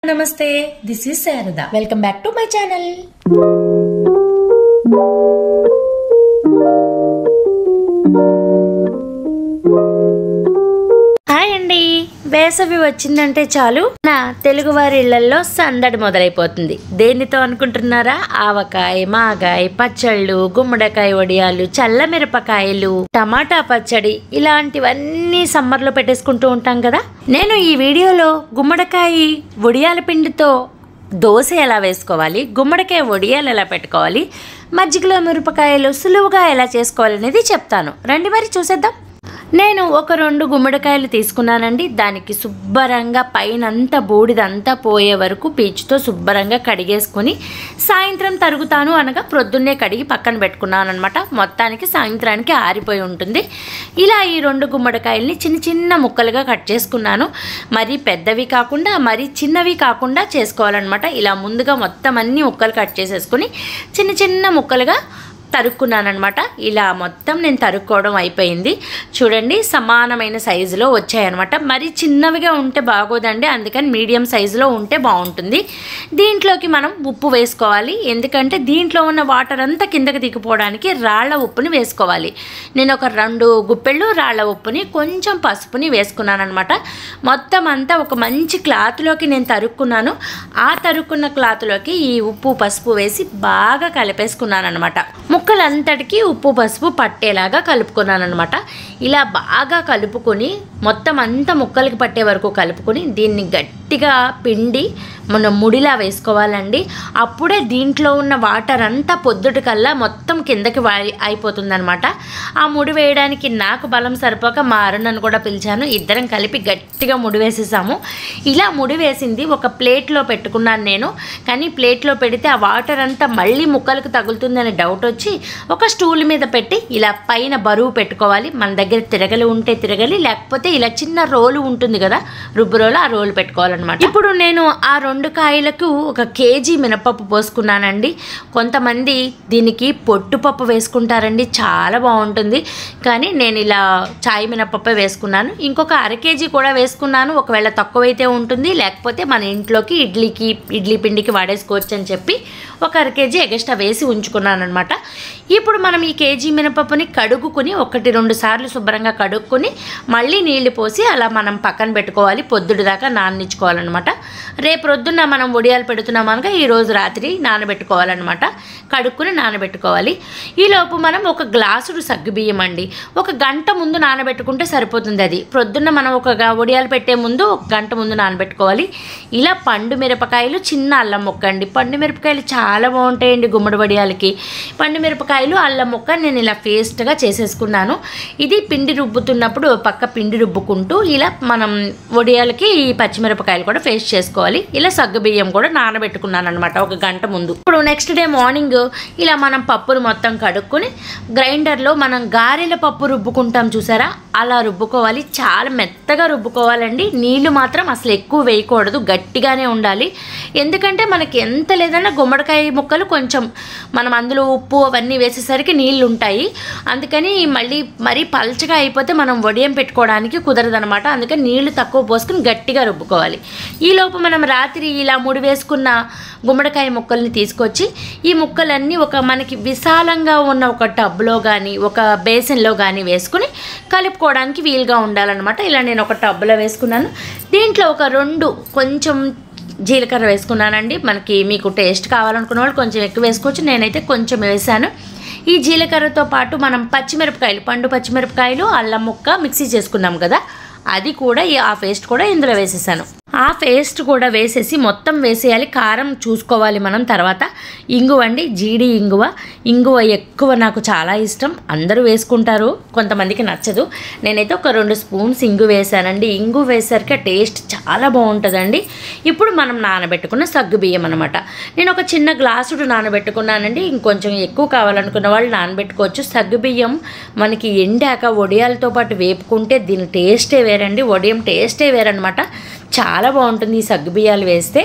నమస్తే this is Sharada welcome back to my channel hi అండి వేసవి వచ్చిందంటే చాలు నా తెలుగువారి ఇళ్లలో సందడి మొదలైపోతుంది దేనితో అనుకుంటున్నారా ఆవకాయ మాగాయ పచ్చళ్ళు గుమ్మడికాయ వడియాలు చల్లమిరపకాయలు టమాటా పచ్చడి ఇలాంటివన్నీ సమ్మర్లో పెట్టేసుకుంటూ ఉంటాం కదా నేను ఈ వీడియోలో గుమ్మడికాయ వడియాల పిండితో దోశ ఎలా వేసుకోవాలి గుమ్మడికాయ వడియాలు ఎలా పెట్టుకోవాలి మజ్జిగలో మిరపకాయలు సులువుగా ఎలా చేసుకోవాలనేది చెప్తాను రండి మరి చూసేద్దాం నేను ఒక రెండు గుమ్మడికాయలు తీసుకున్నానండి దానికి శుభ్రంగా పైనంతా బూడిదంతా పోయే వరకు పీచుతో శుభ్రంగా కడిగేసుకుని సాయంత్రం తరుగుతాను అనగా ప్రొద్దున్నే కడిగి పక్కన పెట్టుకున్నాను అనమాట మొత్తానికి సాయంత్రానికి ఆరిపోయి ఉంటుంది ఇలా ఈ రెండు గుమ్మడికాయల్ని చిన్న చిన్న ముక్కలుగా కట్ చేసుకున్నాను మరీ పెద్దవి కాకుండా మరీ చిన్నవి కాకుండా చేసుకోవాలన్నమాట ఇలా ముందుగా మొత్తం అన్ని ముక్కలు కట్ చేసేసుకుని చిన్న చిన్న ముక్కలుగా తరుక్కున్నాను అనమాట ఇలా మొత్తం నేను తరుక్కోవడం అయిపోయింది చూడండి సమానమైన సైజులో వచ్చాయన్నమాట మరి చిన్నవిగా ఉంటే బాగోదండి అందుకని మీడియం సైజులో ఉంటే బాగుంటుంది దీంట్లోకి మనం ఉప్పు వేసుకోవాలి ఎందుకంటే దీంట్లో ఉన్న వాటర్ అంతా కిందకి దిగిపోవడానికి రాళ్ల ఉప్పుని వేసుకోవాలి నేను ఒక రెండు గుప్పెళ్ళు రాళ్ల ఉప్పుని కొంచెం పసుపుని వేసుకున్నాను అనమాట మొత్తం అంతా ఒక మంచి క్లాత్లోకి నేను తరుక్కున్నాను ఆ తరుక్కున్న క్లాత్లోకి ఈ ఉప్పు పసుపు వేసి బాగా కలిపేసుకున్నాను అనమాట ముక్కలంతటికి ఉప్పు పసుపు పట్టేలాగా కలుపుకున్నాను అనమాట ఇలా బాగా కలుపుకొని మొత్తం అంతా ముక్కలకి పట్టే వరకు కలుపుకొని దీన్ని గట్టిగా పిండి మనం ముడిలా వేసుకోవాలండి అప్పుడే దీంట్లో ఉన్న వాటర్ అంతా పొద్దుటికల్లా మొత్తం కిందకి వారి అయిపోతుందనమాట ఆ ముడి వేయడానికి నాకు బలం సరిపోక మా అరుణను కూడా పిలిచాను ఇద్దరం కలిపి గట్టిగా ముడి వేసేసాము ఇలా ముడి వేసింది ఒక ప్లేట్లో పెట్టుకున్నాను నేను కానీ ప్లేట్లో పెడితే ఆ వాటర్ అంతా మళ్ళీ ముక్కలకు తగులుతుందని డౌట్ వచ్చి ఒక స్టూల్ మీద పెట్టి ఇలా పైన బరువు పెట్టుకోవాలి మన దగ్గర తిరగలి ఉంటే తిరగలి లేకపోతే ఇలా చిన్న రోలు ఉంటుంది కదా రుబ్బు రోలు ఆ రోలు పెట్టుకోవాలన్నమాట ఇప్పుడు నేను ఆ రెండు కాయలకు ఒక కేజీ మినపప్పు పోసుకున్నానండి కొంతమంది దీనికి పొట్టుపప్పు వేసుకుంటారండి చాలా బాగుంటుంది కానీ నేను ఇలా చాయ్ మినపప్పే వేసుకున్నాను ఇంకొక అర కేజీ కూడా వేసుకున్నాను ఒకవేళ తక్కువైతే ఉంటుంది లేకపోతే మన ఇంట్లోకి ఇడ్లీకి ఇడ్లీ పిండికి వాడేసుకోవచ్చు అని చెప్పి ఒక అర కేజీ ఎగస్ట్రా వేసి ఉంచుకున్నాను అనమాట ఇప్పుడు మనం ఈ కేజీ మినపప్పుని కడుగుకుని ఒకటి రెండు సార్లు శుభ్రంగా కడుక్కుని మళ్ళీ నీళ్లు పోసి అలా మనం పక్కన పెట్టుకోవాలి పొద్దుడు దాకా నాననిచ్చుకోవాలన్నమాట రేపు రొద్దున మనం ఒడియాలు పెడుతున్నాం అనగా ఈరోజు రాత్రి నానబెట్టుకోవాలన్నమాట కడుక్కుని నానబెట్టుకోవాలి ఈలోపు మనం ఒక గ్లాసుడు సగ్గుబియ్యం అండి ఒక గంట ముందు నానబెట్టుకుంటే సరిపోతుంది అది ప్రొద్దున్న మనం ఒక గ- ఒడియాలు పెట్టే ముందు ఒక గంట ముందు నానబెట్టుకోవాలి ఇలా పండు మిరపకాయలు చిన్న అల్లం ముక్క అండి పండు మిరపకాయలు చాలా బాగుంటాయండి గుమ్మడి వడియాలకి పండు మిరపకాయలు అల్లం ముక్క నేను ఇలా పేస్ట్గా చేసేసుకున్నాను ఇది పిండి రుబ్బుతున్నప్పుడు ఓ పక్క పిండి రుబ్బుకుంటూ ఇలా మనం వడియాలకి ఈ పచ్చిమిరపకాయలు కూడా పేస్ట్ చేసుకోవాలి ఇలా సగ్గు బియ్యం కూడా నానబెట్టుకున్నాను అనమాట ఒక గంట ముందు ఇప్పుడు నెక్స్ట్ డే మార్నింగ్ ఇలా మనం పప్పును మొత్తం కడుక్కొని గ్రైండర్లో మనం గారెల పప్పు రుబ్బుకుంటాం చూసారా అలా రుబ్బుకోవాలి చాలా మెత్తగా రుబ్బుకోవాలండి నీళ్లు మాత్రం అసలు ఎక్కువ వేయకూడదు గట్టిగానే ఉండాలి ఎందుకంటే మనకి ఎంత లేదన్నా గుమ్మడికాయ ముక్కలు కొంచెం మనం అందులో ఉప్పు అవన్నీ వేసేసరికి నీళ్ళు ఉంటాయి అందుకని మళ్ళీ మరీ పల్చగా అయిపోతే మనం వడియం పెట్టుకోవడానికి కుదరదనమాట అందుకని నీళ్లు తక్కువ పోసుకుని గట్టిగా రుబ్బుకోవాలి ఈలోపు మనం రాత్రి ఇలా ముడి వేసుకున్న గుమ్మడికాయ ముక్కల్ని తీసుకొచ్చి ఈ ముక్కలన్నీ ఒక మనకి విశాలంగా ఉన్న ఒక టబ్లో కానీ ఒక బేసిన్లో కానీ వేసుకుని కలుపుకోవడానికి వీలుగా ఉండాలన్నమాట ఇలా నేను ఒక టబ్లో వేసుకున్నాను దీంట్లో ఒక రెండు కొంచెం జీలకర్ర వేసుకున్నానండి మనకి మీకు టేస్ట్ కావాలనుకున్న వాళ్ళు కొంచెం ఎక్కువ వేసుకోవచ్చు నేనైతే కొంచెం వేసాను ఈ జీలకర్రతో పాటు మనం పచ్చిమిరపకాయలు పండు పచ్చిమిరపకాయలు అల్లం ముక్క మిక్సీ చేసుకున్నాం కదా అది కూడా ఈ ఆ పేస్ట్ కూడా ఇందులో వేసేసాను ఆ పేస్ట్ కూడా వేసేసి మొత్తం వేసేయాలి కారం చూసుకోవాలి మనం తర్వాత ఇంగువ అండి జీడి ఇంగువ ఇంగువ ఎక్కువ నాకు చాలా ఇష్టం అందరూ వేసుకుంటారు కొంతమందికి నచ్చదు నేనైతే ఒక రెండు స్పూన్స్ ఇంగు వేసానండి ఇంగు వేసరికి ఆ టేస్ట్ చాలా బాగుంటుందండి ఇప్పుడు మనం నానబెట్టుకున్న సగ్గు బియ్యం అనమాట నేను ఒక చిన్న గ్లాసుడు నానబెట్టుకున్నానండి ఇంకొంచెం ఎక్కువ కావాలనుకున్న వాళ్ళు నానబెట్టుకోవచ్చు సగ్గు బియ్యం మనకి ఎండాక వడియాలతో పాటు వేపుకుంటే దీని టేస్టే వేరండి వడియం టేస్టే వేరనమాట చాలా బాగుంటుంది ఈ సగ్గు బియ్యాలు వేస్తే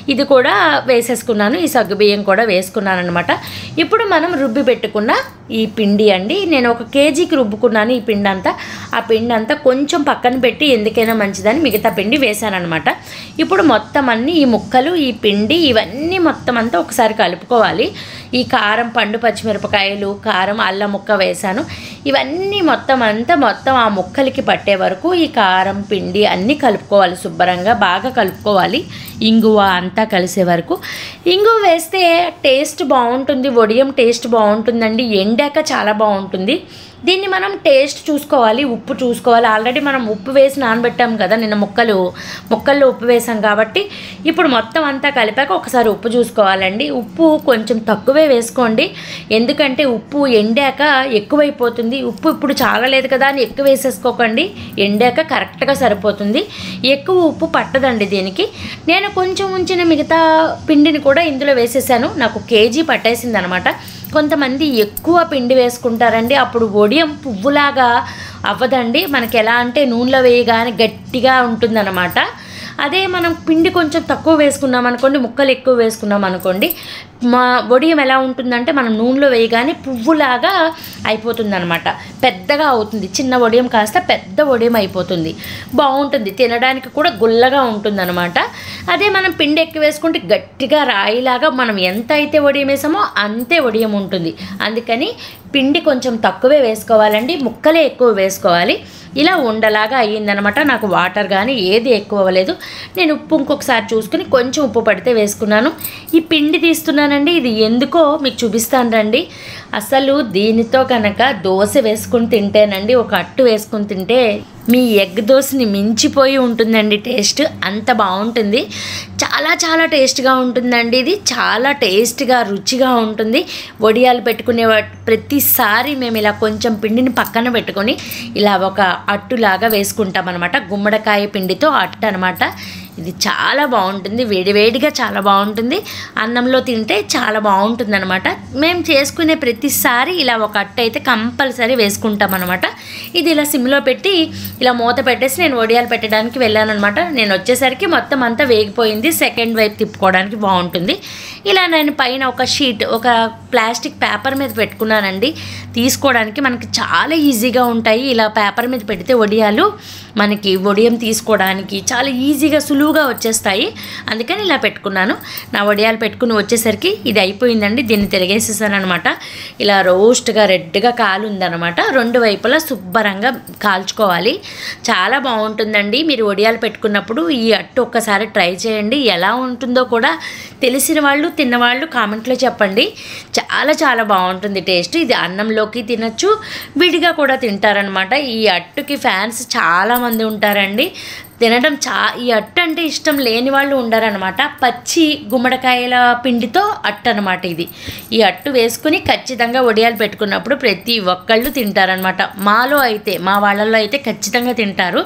ఇది కూడా వేసేసుకున్నాను ఈ సగ్గు బియ్యం కూడా వేసుకున్నాను అనమాట ఇప్పుడు మనం రుబ్బి పెట్టుకున్న ఈ పిండి అండి నేను ఒక కేజీకి రుబ్బుకున్నాను ఈ పిండి అంతా ఆ పిండి అంతా కొంచెం పక్కన పెట్టి ఎందుకైనా మంచిదని మిగతా పిండి వేసాను అనమాట ఇప్పుడు మొత్తం అన్ని ఈ ముక్కలు ఈ పిండి ఇవన్నీ మొత్తం అంతా ఒకసారి కలుపుకోవాలి ఈ కారం పండు పచ్చిమిరపకాయలు కారం అల్లం ముక్క వేసాను ఇవన్నీ మొత్తం అంతా మొత్తం ఆ ముక్కలకి పట్టే వరకు ఈ కారం పిండి అన్నీ కలుపుకోవాలి శుభ్రంగా బాగా కలుపుకోవాలి ఇంగువ అంతా కలిసే వరకు ఇంగువ వేస్తే టేస్ట్ బాగుంటుంది వడియం టేస్ట్ బాగుంటుందండి ఎండాక చాలా బాగుంటుంది దీన్ని మనం టేస్ట్ చూసుకోవాలి ఉప్పు చూసుకోవాలి ఆల్రెడీ మనం ఉప్పు వేసి నానబెట్టాం కదా నిన్న ముక్కలు ముక్కల్లో ఉప్పు వేసాం కాబట్టి ఇప్పుడు మొత్తం అంతా కలిపాక ఒకసారి ఉప్పు చూసుకోవాలండి ఉప్పు కొంచెం తక్కువే వేసుకోండి ఎందుకంటే ఉప్పు ఎండాక ఎక్కువైపోతుంది ఉప్పు ఇప్పుడు చాలా లేదు కదా అని ఎక్కువ వేసేసుకోకండి ఎండాక కరెక్ట్గా సరిపోతుంది ఎక్కువ ఉప్పు పట్టదండి దీనికి నేను కొంచెం ఉంచిన మిగతా పిండిని కూడా ఇందులో వేసేసాను నాకు కేజీ పట్టేసింది అనమాట కొంతమంది ఎక్కువ పిండి వేసుకుంటారండి అప్పుడు వడియం పువ్వులాగా అవ్వదండి మనకి ఎలా అంటే నూనెలో వేయగానే గట్టిగా ఉంటుందన్నమాట అదే మనం పిండి కొంచెం తక్కువ వేసుకున్నాం అనుకోండి ముక్కలు ఎక్కువ వేసుకున్నాం అనుకోండి మా వడియం ఎలా ఉంటుందంటే మనం నూనెలో వేయగానే పువ్వులాగా అయిపోతుందన్నమాట పెద్దగా అవుతుంది చిన్న వడియం కాస్త పెద్ద వడియం అయిపోతుంది బాగుంటుంది తినడానికి కూడా గుల్లగా ఉంటుందన్నమాట అదే మనం పిండి ఎక్కువ వేసుకుంటే గట్టిగా రాయిలాగా మనం ఎంత అయితే వడియం వేసామో అంతే వడియం ఉంటుంది అందుకని పిండి కొంచెం తక్కువే వేసుకోవాలండి ముక్కలే ఎక్కువ వేసుకోవాలి ఇలా ఉండలాగా అయ్యిందనమాట నాకు వాటర్ కానీ ఏది ఎక్కువ అవ్వలేదు నేను ఉప్పు ఇంకొకసారి చూసుకుని కొంచెం ఉప్పు పడితే వేసుకున్నాను ఈ పిండి తీస్తున్నానండి ఇది ఎందుకో మీకు చూపిస్తాను రండి అసలు దీనితో కనుక దోశ వేసుకుని తింటేనండి ఒక అట్టు వేసుకుని తింటే మీ ఎగ్ దోశని మించిపోయి ఉంటుందండి టేస్ట్ అంత బాగుంటుంది చాలా చాలా టేస్ట్గా ఉంటుందండి ఇది చాలా టేస్ట్గా రుచిగా ఉంటుంది వడియాలు పెట్టుకునే వా- ప్రతిసారి మేము ఇలా కొంచెం పిండిని పక్కన పెట్టుకొని ఇలా ఒక అట్టులాగా వేసుకుంటాం అనమాట గుమ్మడికాయ పిండితో అట్టు అనమాట ఇది చాలా బాగుంటుంది వేడివేడిగా చాలా బాగుంటుంది అన్నంలో తింటే చాలా బాగుంటుంది అనమాట మేము చేసుకునే ప్రతిసారి ఇలా ఒక అట్టు అయితే కంపల్సరీ వేసుకుంటాం అనమాట ఇది ఇలా సిమ్లో పెట్టి ఇలా మూత పెట్టేసి నేను వడియాలు పెట్టడానికి వెళ్ళాను అనమాట నేను వచ్చేసరికి మొత్తం అంతా వేగిపోయింది సెకండ్ వైపు తిప్పుకోవడానికి బాగుంటుంది ఇలా నేను పైన ఒక షీట్ ఒక ప్లాస్టిక్ పేపర్ మీద పెట్టుకున్నానండి తీసుకోవడానికి మనకి చాలా ఈజీగా ఉంటాయి ఇలా పేపర్ మీద పెడితే వడియాలు మనకి వడియం తీసుకోవడానికి చాలా ఈజీగా సులువుగా వచ్చేస్తాయి అందుకని ఇలా పెట్టుకున్నాను నా వడియాలు పెట్టుకుని వచ్చేసరికి ఇది అయిపోయిందండి దీన్ని తిరిగేసేసాను అనమాట ఇలా రోస్ట్గా రెడ్గా కాలు ఉందన్నమాట రెండు వైపులా శుభ్రంగా కాల్చుకోవాలి చాలా బాగుంటుందండి మీరు వడియాలు పెట్టుకున్నప్పుడు ఈ అట్టు ఒక్కసారి ట్రై చేయండి ఎలా ఉంటుందో కూడా తెలిసిన వాళ్ళు తిన్నవాళ్ళు కామెంట్లో చెప్పండి చాలా చాలా బాగుంటుంది టేస్ట్ ఇది అన్నంలోకి తినచ్చు విడిగా కూడా తింటారనమాట ఈ అట్టుకి ఫ్యాన్స్ చాలామంది ఉంటారండి తినడం చా ఈ అట్టు అంటే ఇష్టం లేని వాళ్ళు ఉండరనమాట పచ్చి గుమ్మడికాయల పిండితో అట్టు అనమాట ఇది ఈ అట్టు వేసుకుని ఖచ్చితంగా వడియాలు పెట్టుకున్నప్పుడు ప్రతి ఒక్కళ్ళు తింటారనమాట మాలో అయితే మా వాళ్ళల్లో అయితే ఖచ్చితంగా తింటారు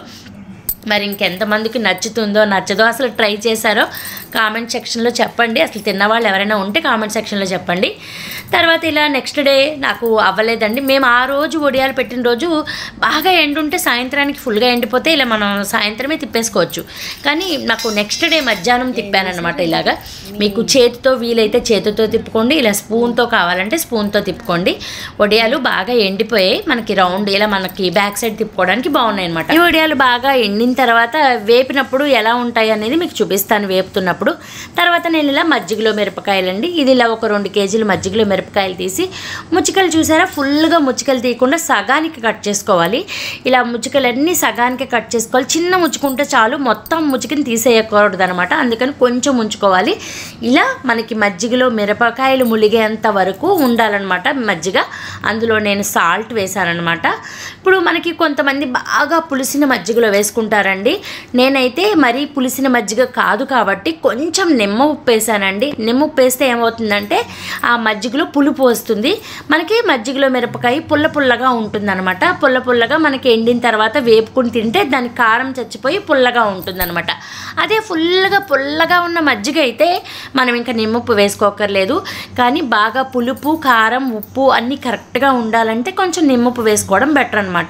మరి ఇంకెంతమందికి నచ్చుతుందో నచ్చదో అసలు ట్రై చేశారో కామెంట్ సెక్షన్లో చెప్పండి అసలు తిన్నవాళ్ళు ఎవరైనా ఉంటే కామెంట్ సెక్షన్లో చెప్పండి తర్వాత ఇలా నెక్స్ట్ డే నాకు అవ్వలేదండి మేము ఆ రోజు ఒడియాలు పెట్టిన రోజు బాగా ఎండుంటే సాయంత్రానికి ఫుల్గా ఎండిపోతే ఇలా మనం సాయంత్రమే తిప్పేసుకోవచ్చు కానీ నాకు నెక్స్ట్ డే మధ్యాహ్నం తిప్పానమాట ఇలాగా మీకు చేతితో వీలైతే చేతితో తిప్పుకోండి ఇలా స్పూన్తో కావాలంటే స్పూన్తో తిప్పుకోండి వడియాలు బాగా ఎండిపోయాయి మనకి రౌండ్ ఇలా మనకి బ్యాక్ సైడ్ తిప్పుకోవడానికి బాగున్నాయి అనమాట ఈ వడియాలు బాగా ఎండిన తర్వాత వేపినప్పుడు ఎలా ఉంటాయి అనేది మీకు చూపిస్తాను వేపుతున్నప్పుడు తర్వాత నేను ఇలా మజ్జిగలో మిరపకాయలండి ఇది ఇలా ఒక రెండు కేజీలు మజ్జిగలో మిరపకాయలు తీసి ముచ్చికలు చూసారా ఫుల్గా ముచ్చికలు తీయకుండా సగానికి కట్ చేసుకోవాలి ఇలా ముచ్చికలన్నీ సగానికి కట్ చేసుకోవాలి చిన్న ముచ్చుకుంటే చాలు మొత్తం ముచ్చికని తీసేయకూడదు అనమాట అందుకని కొంచెం ఉంచుకోవాలి ఇలా మనకి మజ్జిగలో మిరపకాయలు ములిగేంత వరకు ఉండాలన్నమాట మజ్జిగ అందులో నేను సాల్ట్ వేసానమాట ఇప్పుడు మనకి కొంతమంది బాగా పులిసిన మజ్జిగలో వేసుకుంటారండి నేనైతే మరీ పులిసిన మజ్జిగ కాదు కాబట్టి కొంచెం నిమ్మ ఉప్పు వేసానండి నిమ్మ ఉప్పు వేస్తే ఏమవుతుందంటే ఆ మజ్జిగలో పులుపు వస్తుంది మనకి మజ్జిగలో మిరపకాయ పుల్ల పుల్లగా ఉంటుందన్నమాట పుల్ల పుల్లగా మనకి ఎండిన తర్వాత వేపుకుని తింటే దాని కారం చచ్చిపోయి పుల్లగా ఉంటుందన్నమాట అదే ఫుల్గా పుల్లగా ఉన్న మజ్జిగ అయితే మనం ఇంకా నిమ్మప్పు వేసుకోకర్లేదు కానీ బాగా పులుపు కారం ఉప్పు అన్నీ కరెక్ట్గా ఉండాలంటే కొంచెం నిమ్మప్పు వేసుకోవడం బెటర్ అనమాట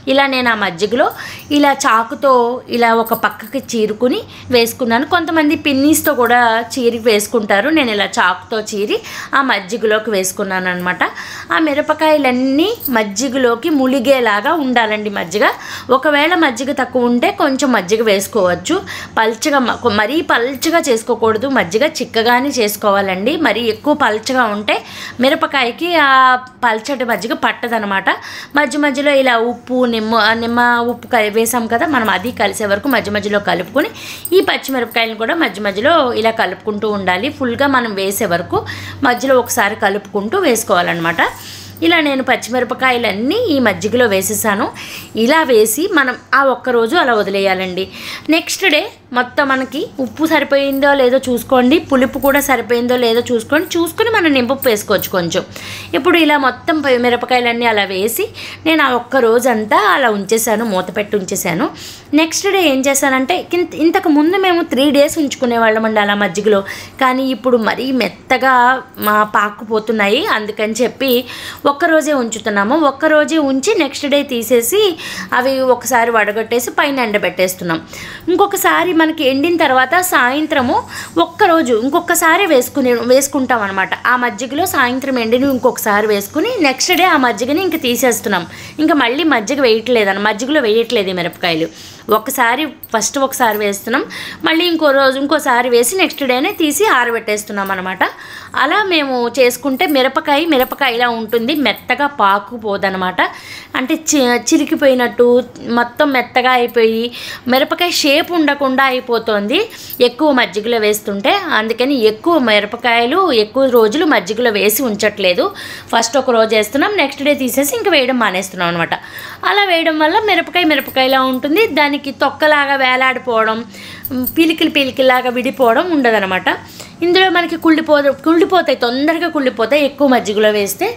ఇలా నేను ఆ మజ్జిగలో ఇలా చాకుతో ఇలా ఒక పక్కకి చీరుకుని వేసుకున్నాను కొంతమంది పిన్నీస్తో కూడా చీరి వేసుకుంటారు నేను ఇలా చాకుతో చీరి ఆ మజ్జిగలోకి వేసుకున్నాను అనమాట ఆ మిరపకాయలన్నీ మజ్జిగలోకి ములిగేలాగా ఉండాలండి మజ్జిగ ఒకవేళ మజ్జిగ తక్కువ ఉంటే కొంచెం మజ్జిగ వేసుకోవచ్చు పల్చగా మ- మరీ పల్చగా చేసుకోకూడదు మజ్జిగ చిక్కగానే చేసుకోవాలండి మరీ ఎక్కువ పల్చగా ఉంటే మిరపకాయకి ఆ పల్చటి మజ్జిగ పట్టదనమాట మధ్య మధ్యలో ఇలా ఉప్పు నిమ్మ నిమ్మ ఉప్పు కలి వేసాం కదా మనం అది కలిసే వరకు మధ్య మధ్యలో కలుపుకొని ఈ పచ్చిమిరపకాయలను కూడా మధ్య మధ్యలో ఇలా కలుపుకుంటూ ఉండాలి ఫుల్గా మనం వేసే వరకు మధ్యలో ఒకసారి కలుపుకుంటూ వేసుకోవాలన్నమాట ఇలా నేను పచ్చిమిరపకాయలన్నీ ఈ మజ్జిగలో వేసేసాను ఇలా వేసి మనం ఆ ఒక్క రోజు అలా వదిలేయాలండి నెక్స్ట్ డే మొత్తం మనకి ఉప్పు సరిపోయిందో లేదో చూసుకోండి పులుపు కూడా సరిపోయిందో లేదో చూసుకోండి చూసుకొని మనం నింపు వేసుకోవచ్చు కొంచెం ఇప్పుడు ఇలా మొత్తం ప- మిరపకాయలన్నీ అలా వేసి నేను ఆ ఒక్క రోజంతా అలా ఉంచేసాను మూత పెట్టి ఉంచేసాను నెక్స్ట్ డే ఏం చేశానంటే ఇంత- ఇంతకు ముందు మేము త్రీ డేస్ ఉంచుకునే వాళ్ళమండి అలా మజ్జిగలో కానీ ఇప్పుడు మరీ మెత్తగా మా పాకుపోతున్నాయి అందుకని చెప్పి ఒక్కరోజే ఉంచుతున్నాము ఒక్కరోజే ఉంచి నెక్స్ట్ డే తీసేసి అవి ఒకసారి వడగట్టేసి పైన ఎండబెట్టేస్తున్నాం ఇంకొకసారి మనకి ఎండిన తర్వాత సాయంత్రము ఒక్కరోజు ఇంకొకసారి వేసుకుని వేసుకుంటాం అనమాట ఆ మజ్జిగలో సాయంత్రం ఎండిని ఇంకొకసారి వేసుకుని నెక్స్ట్ డే ఆ మజ్జిగని ఇంక తీసేస్తున్నాం ఇంకా మళ్ళీ మజ్జిగ వేయట్లేదు అన్న మజ్జిగలో వేయట్లేదు ఈ మిరపకాయలు ఒకసారి ఫస్ట్ ఒకసారి వేస్తున్నాం మళ్ళీ ఇంకో రోజు ఇంకోసారి వేసి నెక్స్ట్ డేనే తీసి ఆరబెట్టేస్తున్నాం అనమాట అలా మేము చేసుకుంటే మిరపకాయ మిరపకాయ ఇలా ఉంటుంది మెత్తగా పాకుపోదనమాట అంటే చి చిరికిపోయినట్టు మొత్తం మెత్తగా అయిపోయి మిరపకాయ షేప్ ఉండకుండా అయిపోతుంది ఎక్కువ మజ్జిగలో వేస్తుంటే అందుకని ఎక్కువ మిరపకాయలు ఎక్కువ రోజులు మజ్జిగలో వేసి ఉంచట్లేదు ఫస్ట్ ఒక రోజు వేస్తున్నాం నెక్స్ట్ డే తీసేసి ఇంకా వేయడం మానేస్తున్నాం అనమాట అలా వేయడం వల్ల మిరపకాయ మిరపకాయలా ఉంటుంది దానికి తొక్కలాగా వేలాడిపోవడం ఉమ్, పీలికలు పీలికలాగా విడిపోవడం ఉండదనమాట ఇందులో మనకి కుళ్ళిపో కుళ్ళిపోతాయి తొందరగా కుళ్ళిపోతాయి ఎక్కువ మజ్జిగలో వేస్తే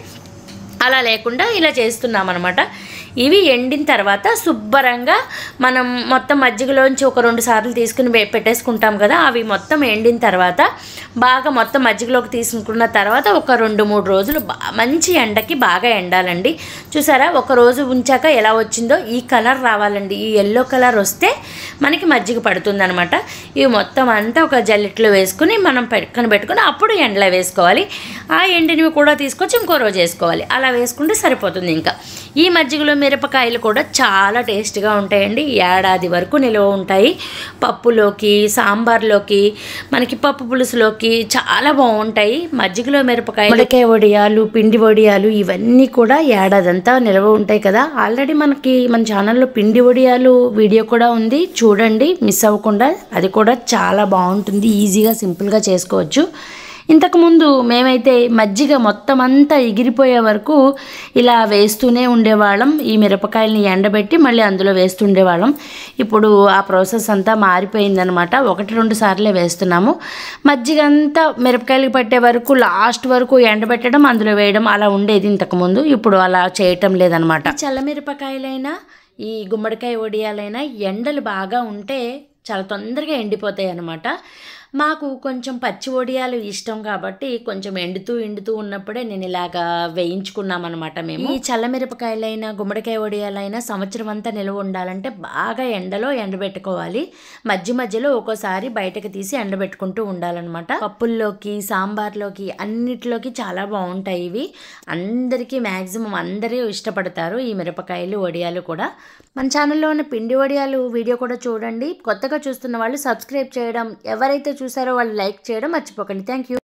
అలా లేకుండా ఇలా చేస్తున్నాం అనమాట ఇవి ఎండిన తర్వాత శుభ్రంగా మనం మొత్తం మజ్జిగలోంచి ఒక రెండు సార్లు తీసుకుని వే- పెట్టేసుకుంటాం కదా అవి మొత్తం ఎండిన తర్వాత బాగా మొత్తం మజ్జిగలోకి తీసుకున్న తర్వాత ఒక రెండు మూడు రోజులు బా మంచి ఎండకి బాగా ఎండాలండి చూసారా ఒక రోజు ఉంచాక ఎలా వచ్చిందో ఈ కలర్ రావాలండి ఈ ఎల్లో కలర్ వస్తే మనకి మజ్జిగ పడుతుంది అనమాట ఇవి మొత్తం అంతా ఒక జల్లెట్లో వేసుకుని మనం పెట్టుకొని పెట్టుకుని అప్పుడు ఎండలో వేసుకోవాలి ఆ ఎండినవి కూడా తీసుకొచ్చి ఇంకో రోజు వేసుకోవాలి అలా వేసుకుంటే సరిపోతుంది ఇంకా ఈ మజ్జిగలో మిరపకాయలు కూడా చాలా టేస్ట్గా ఉంటాయండి ఏడాది వరకు నిల్వ ఉంటాయి పప్పులోకి సాంబార్లోకి మనకి పప్పు పులుసులోకి చాలా బాగుంటాయి మజ్జిగలో మిరపకాయ మిరపకాయ వడియాలు పిండి వడియాలు ఇవన్నీ కూడా ఏడాదంతా నిల్వ ఉంటాయి కదా ఆల్రెడీ మనకి మన ఛానల్లో పిండి వడియాలు వీడియో కూడా ఉంది చూడండి మిస్ అవ్వకుండా అది కూడా చాలా బాగుంటుంది ఈజీగా సింపుల్గా చేసుకోవచ్చు ఇంతకుముందు మేమైతే మజ్జిగ మొత్తం అంతా ఎగిరిపోయే వరకు ఇలా వేస్తూనే ఉండేవాళ్ళం ఈ మిరపకాయల్ని ఎండబెట్టి మళ్ళీ అందులో వేస్తుండేవాళ్ళం ఇప్పుడు ఆ ప్రాసెస్ అంతా మారిపోయిందనమాట ఒకటి రెండు సార్లే వేస్తున్నాము మజ్జిగ అంతా మిరపకాయలకి పట్టే వరకు లాస్ట్ వరకు ఎండబెట్టడం అందులో వేయడం అలా ఉండేది ఇంతకుముందు ఇప్పుడు అలా చేయటం లేదనమాట చల్లమిరపకాయలైనా ఈ గుమ్మడికాయ వడియాలైనా ఎండలు బాగా ఉంటే చాలా తొందరగా ఎండిపోతాయి అన్నమాట మాకు కొంచెం పచ్చి వడియాలు ఇష్టం కాబట్టి కొంచెం ఎండుతూ ఎండుతూ ఉన్నప్పుడే నేను ఇలాగా వేయించుకున్నామన్నమాట మేము ఈ చల్లమిరపకాయలైనా గుమ్మడికాయ వడియాలైనా సంవత్సరం అంతా నిల్వ ఉండాలంటే బాగా ఎండలో ఎండబెట్టుకోవాలి మధ్య మధ్యలో ఒక్కోసారి బయటకు తీసి ఎండబెట్టుకుంటూ ఉండాలన్నమాట పప్పుల్లోకి సాంబార్లోకి అన్నిటిలోకి చాలా బాగుంటాయి ఇవి అందరికీ మ్యాక్సిమం అందరూ ఇష్టపడతారు ఈ మిరపకాయలు వడియాలు కూడా మన ఛానల్లో ఉన్న పిండి వడియాలు వీడియో కూడా చూడండి కొత్తగా చూస్తున్న వాళ్ళు సబ్స్క్రైబ్ చేయడం ఎవరైతే చూసారో వాళ్ళు లైక్ చేయడం మర్చిపోకండి థ్యాంక్ యూ